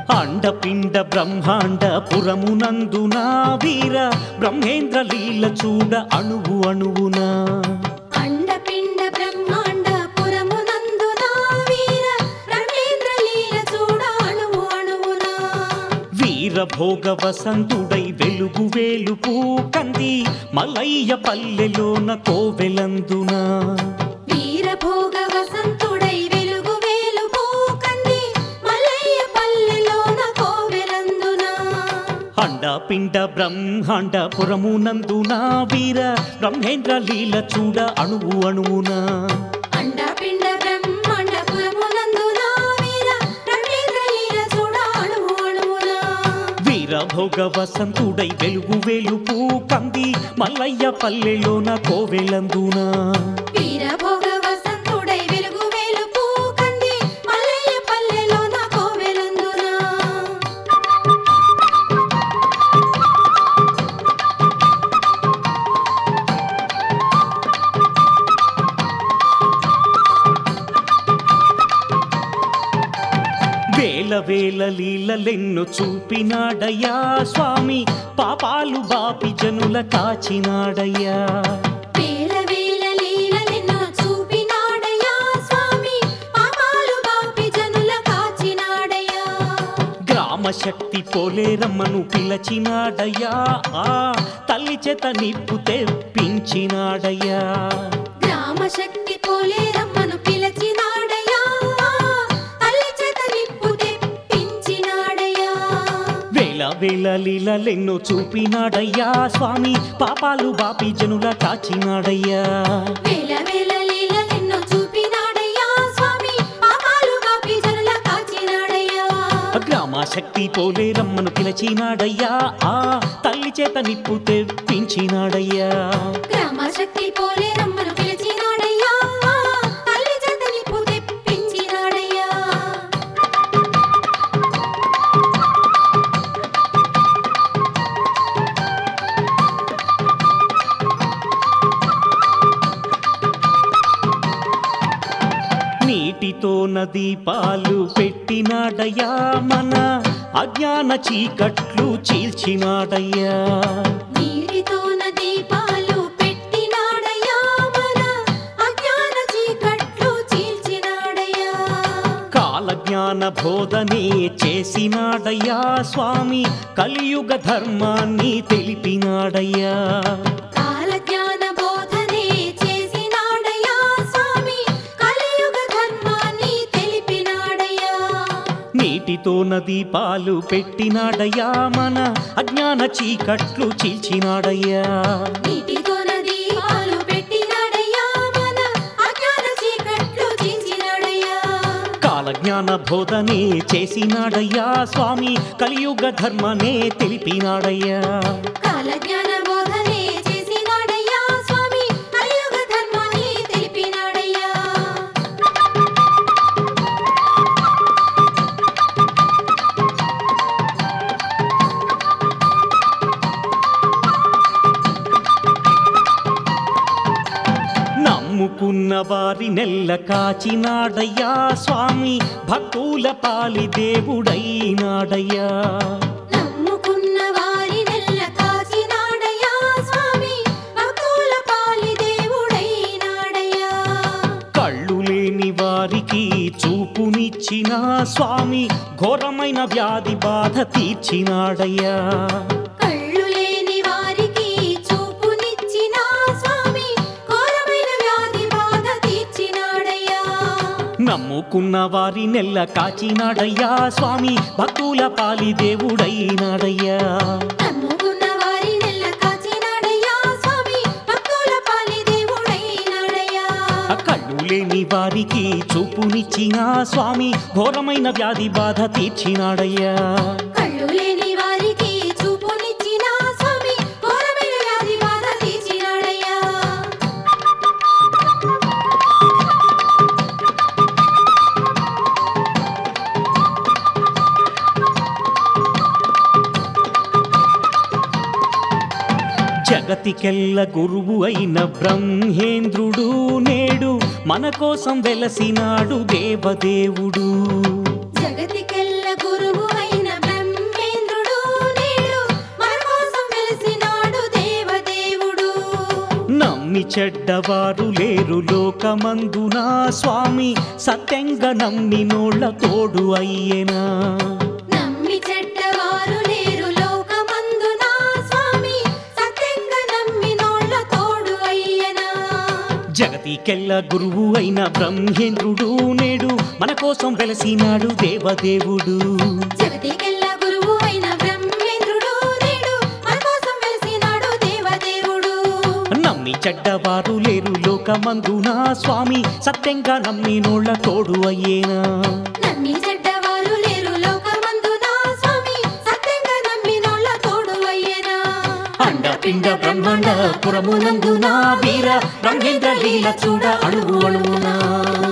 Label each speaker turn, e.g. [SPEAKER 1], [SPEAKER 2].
[SPEAKER 1] అండపిండ బ్రహ్మాండ పురమునందున వీర బ్రహ్మేంద్ర లీల చూడ అణువు అణువున
[SPEAKER 2] అండపిండ బ్రహ్మాండ పురమునందున వీర బ్రహ్మేంద్ర లీల చూడ అణువు అణువున
[SPEAKER 1] వీర భోగ వసంతుడై వెలుగు వేలుపు కంది మలయ్య పల్లెలోన కోవెలందున
[SPEAKER 2] వీరభోగ వసంతుడై వెలుగు వేలు పూకంది మల్లయ్య పల్లెలోన కోవెలందున
[SPEAKER 1] అండపిండ బ్రహ్మాండ పురమునందున వీర బ్రహ్మేంద్ర లీల చూడ అణువు అణువున
[SPEAKER 2] అండపిండ బ్రహ్మాండ పురమునందున వీర బ్రహ్మేంద్ర లీల చూడ అణువు అణువున
[SPEAKER 1] వీర భోగ వసంతుడై వెలుగు వేలుపు కంది మల్లయ్య పల్లెలోన కోవెలందున
[SPEAKER 2] వీరభోగ వసంతుడై వెలుగు వేలు పూకంది మల్లయ్య పల్లెలోన కోవెలందున
[SPEAKER 1] వేల వేల లీలలెన్ను చూపినాడయ్యా స్వామి పాపాలు బాపి జనుల కాచినాడయ్యా
[SPEAKER 2] వేల వేల లీలలెన్నో చూపినాడయ్యా స్వామి పాపాలు బాపి జనుల కాచినాడయ్యా
[SPEAKER 1] గ్రామ శక్తి పోలేరమ్మను పిలచినాడయ్యా ఆ తల్లి చేత నిప్పు తెప్పించినాడయ్యా
[SPEAKER 2] గ్రామ శక్తి పోలే రమ్మను పిలచినాడయ్యా తల్లి చేత నిప్పు తెప్పించినాడయ్యా
[SPEAKER 1] వేల వేల లీలలెన్నో చూపినాడయ్యా స్వామి పాపాలు బాపి జనుల కాచినాడయ్యా
[SPEAKER 2] వేల వేల లీలలెన్నో చూపినాడయ్యా స్వామి పాపాలు బాపి జనుల కాచినాడయ్యా
[SPEAKER 1] గ్రామ శక్తి పోలేరమ్మను పిలచినాడయ్యా ఆ తల్లి చేత నిప్పు తెప్పించినాడయ్యా
[SPEAKER 2] గ్రామ శక్తి పోలే రమ్మను పిలిచినాడయ్యా తల్లి చేత నిప్పు తెప్పించినాడయ్యా
[SPEAKER 1] నీటితో నది పాలు పెట్టినాడయ్యా మన అజ్ఞాన చీకట్లు చీల్చినాడయ్యా
[SPEAKER 2] నీటితో నది పాలు పెట్టినాడయ్యా మన అజ్ఞాన చీకట్లు చీల్చినాడయ్యా
[SPEAKER 1] కాలజ్ఞాన బోధనే చేసినాడయ్యా స్వామి కలియుగ ధర్మాన్ని తెలిపినాడయ్యా
[SPEAKER 2] కాలజ్ఞాన బోధనే చేసినాడయ్యా స్వామి కలియుగ ధర్మాన్ని తెలిపినాడయ్యా
[SPEAKER 1] నీటితో నది పాలు పెట్టినాడయ్యా మన అజ్ఞాన చీకట్లు చీల్చినాడయ్యా
[SPEAKER 2] నీటితో నది పాలు పెట్టినాడయ్యా మన అజ్ఞాన చీకట్లు చీల్చినాడయ్యా
[SPEAKER 1] కాలజ్ఞాన బోధనే చేసినాడయ్యా స్వామి కలియుగ ధర్మనే తెలిపినాడయ్యా
[SPEAKER 2] కాలజ్ఞాన బోధనే చేసినాడయ్యా స్వామి కలియుగ ధర్మాన్ని తెలిపినాడయ్యా
[SPEAKER 1] నమ్ముకున్న వారి నెల్ల కాచినాడయ్యా స్వామి భక్తుల పాలి దేవుడైనాడయ్యా
[SPEAKER 2] నమ్ముకున్న వారి నెల్ల కాచినాడయ్యా స్వామి భక్తుల పాలి దేవుడైనాడయ్యా
[SPEAKER 1] కళ్ళు లేని వారికి చూపునిచ్చిన స్వామి ఘోరమైన వ్యాధి బాధ తీర్చినాడయ్యా
[SPEAKER 2] కళ్ళు లేని వారికి చూపునిచ్చిన స్వామి ఘోరమైన వ్యాధి బాధ తీర్చినాడయ్యా
[SPEAKER 1] నమ్ముకున్న వారి నెల్ల కాచినాడయ్యా స్వామి భక్తుల పాలి దేవుడైనాడయ్యా
[SPEAKER 2] నమ్ముకున్న వారి నెల్ల కాచినాడయ్యా స్వామి భక్తుల పాలి దేవుడైనాడయ్యా
[SPEAKER 1] ఆ కళ్ళు లేని వారికి చూపునిచ్చిన స్వామి ఘోరమైన వ్యాధి బాధ తీర్చినాడయ్యా
[SPEAKER 2] కళ్ళు లేని వారికి చూపునిచ్చిన స్వామి ఘోరమైన వ్యాధి బాధ తీర్చినాడయ్యా
[SPEAKER 1] జగతికెల్ల గురువు అయిన బ్రహ్మేంద్రుడు నేడు మన కోసం వెలసినాడు దేవదేవుడు
[SPEAKER 2] జగతికెల్ల గురువు అయిన
[SPEAKER 1] చెడ్డవారు లేరు లోకమందునా స్వామి సత్యంగా నమ్మినోళ్ళ తోడు అయ్యేనా
[SPEAKER 2] నమ్మి చెడ్డవారు లేరు లోకమందున స్వామి సత్యంగా నమ్మినోళ్ళ తోడు అయ్యనా
[SPEAKER 1] జగతికెల్ల గురువు అయిన బ్రహ్మేంద్రుడు నేడు మన కోసం వెలసినాడు దేవదేవుడు
[SPEAKER 2] జగతికెల్ల గురువు అయిన బ్రహ్మేంద్రుడు నేడు మన కోసం వెలిసినాడు దేవదేవుడు
[SPEAKER 1] నమ్మి చెడ్డవారు లేరు లోకమందునా స్వామి సత్యంగా నమ్మినోళ్ళ తోడు అయ్యేనా
[SPEAKER 2] నమ్మి చెడ్డవారు లేరు లోకమందున స్వామి సత్యంగా నమ్మినోళ్ళ తోడు అయ్యనా
[SPEAKER 1] అండపిండ బ్రహ్మాండ పురమునందున వీర బ్రహ్మేంద్ర లీల చూడ అణువు అణువునా